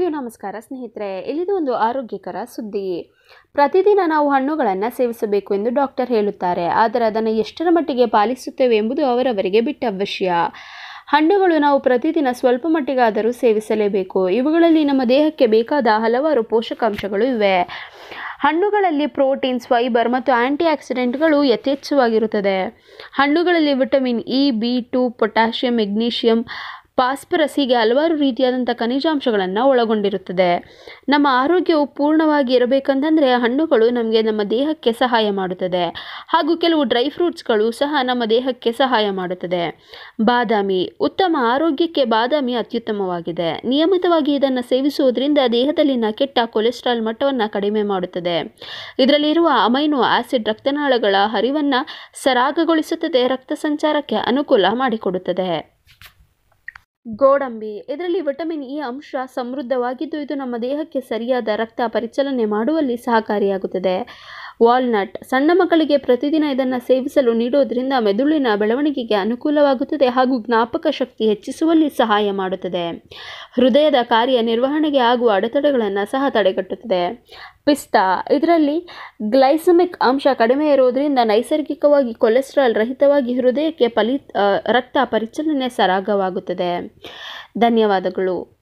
ಎಲ್ಲರಿಗೂ ನಮಸ್ಕಾರ ಸ್ನೇಹಿತರೆ ಇಲ್ಲಿದು ಒಂದು ಆರೋಗ್ಯಕರ ಸುದ್ದಿ ಪ್ರತಿದಿನ ನಾವು ಹಣ್ಣುಗಳನ್ನು ಸೇವಿಸಬೇಕು ಎಂದು ಡಾಕ್ಟರ್ ಹೇಳುತ್ತಾರೆ ಆದರೆ ಅದನ್ನು ಎಷ್ಟರ ಮಟ್ಟಿಗೆ ಪಾಲಿಸುತ್ತೇವೆ ಎಂಬುದು ಅವರವರಿಗೆ ಬಿಟ್ಟ ವಿಷಯ ಹಣ್ಣುಗಳು ನಾವು ಪ್ರತಿದಿನ ಸ್ವಲ್ಪ ಮಟ್ಟಿಗಾದರೂ ಸೇವಿಸಲೇಬೇಕು ಇವುಗಳಲ್ಲಿ ನಮ್ಮ ದೇಹಕ್ಕೆ ಬೇಕಾದ ಹಲವಾರು ಪೋಷಕಾಂಶಗಳು ಇವೆ ಹಣ್ಣುಗಳಲ್ಲಿ ಪ್ರೋಟೀನ್ಸ್ ಫೈಬರ್ ಮತ್ತು ಆ್ಯಂಟಿ ಆಕ್ಸಿಡೆಂಟ್ಗಳು ಯಥೇಚ್ಛವಾಗಿರುತ್ತದೆ ಹಣ್ಣುಗಳಲ್ಲಿ vitamin E B two potassium magnesium phosphorus ಹೀಗೆ ಹಲವಾರು ರೀತಿಯಾದಂಥ ಖನಿಜಾಂಶಗಳನ್ನು ಒಳಗೊಂಡಿರುತ್ತದೆ ನಮ್ಮ ಆರೋಗ್ಯವು ಪೂರ್ಣವಾಗಿ ಇರಬೇಕಂತಂದರೆ ಹಣ್ಣುಗಳು ನಮಗೆ ನಮ್ಮ ದೇಹಕ್ಕೆ ಸಹಾಯ ಮಾಡುತ್ತದೆ ಹಾಗೂ ಕೆಲವು ಡ್ರೈ ಫ್ರೂಟ್ಸ್ಗಳು ಸಹ ನಮ್ಮ ದೇಹಕ್ಕೆ ಸಹಾಯ ಮಾಡುತ್ತದೆ ಬಾದಾಮಿ ಉತ್ತಮ ಆರೋಗ್ಯಕ್ಕೆ ಬಾದಾಮಿ ಅತ್ಯುತ್ತಮವಾಗಿದೆ ನಿಯಮಿತವಾಗಿ ಇದನ್ನು ಸೇವಿಸುವುದರಿಂದ ದೇಹದಲ್ಲಿನ ಕೆಟ್ಟ ಕೊಲೆಸ್ಟ್ರಾಲ್ ಮಟ್ಟವನ್ನು ಕಡಿಮೆ ಮಾಡುತ್ತದೆ ಇದರಲ್ಲಿರುವ ಅಮೈನೋ ಆಸಿಡ್ ರಕ್ತನಾಳಗಳ ಹರಿವನ್ನು ಸರಾಗಗೊಳಿಸುತ್ತದೆ ರಕ್ತ ಸಂಚಾರಕ್ಕೆ ಅನುಕೂಲ ಮಾಡಿಕೊಡುತ್ತದೆ ಗೋಡಂಬಿ ಇದರಲ್ಲಿ ವಿಟಮಿನ್ ಇ ಅಂಶ ಸಮೃದ್ಧವಾಗಿದ್ದು ಇದು ನಮ್ಮ ದೇಹಕ್ಕೆ ಸರಿಯಾದ ರಕ್ತ ಪರಿಚಲನೆ ಮಾಡುವಲ್ಲಿ ಸಹಕಾರಿಯಾಗುತ್ತದೆ ವಾಲ್ನಟ್ ಸಣ್ಣ ಮಕ್ಕಳಿಗೆ ಪ್ರತಿದಿನ ಇದನ್ನು ಸೇವಿಸಲು ನೀಡುವುದರಿಂದ ಮೆದುಳಿನ ಬೆಳವಣಿಗೆಗೆ ಅನುಕೂಲವಾಗುತ್ತದೆ ಹಾಗೂ ಜ್ಞಾಪಕ ಶಕ್ತಿ ಹೆಚ್ಚಿಸುವಲ್ಲಿ ಸಹಾಯ ಮಾಡುತ್ತದೆ ಹೃದಯದ ಕಾರ್ಯನಿರ್ವಹಣೆಗೆ ಆಗುವ ಅಡೆತಡೆಗಳನ್ನು ಸಹ ತಡೆಗಟ್ಟುತ್ತದೆ ಪಿಸ್ತಾ ಇದರಲ್ಲಿ ಗ್ಲೈಸಮಿಕ್ ಅಂಶ ಕಡಿಮೆ ಇರುವುದರಿಂದ ನೈಸರ್ಗಿಕವಾಗಿ ಕೊಲೆಸ್ಟ್ರಾಲ್ ರಹಿತವಾಗಿ ಹೃದಯಕ್ಕೆ ಫಲಿ ರಕ್ತ ಪರಿಚಲನೆ ಸರಾಗವಾಗುತ್ತದೆ ಧನ್ಯವಾದಗಳು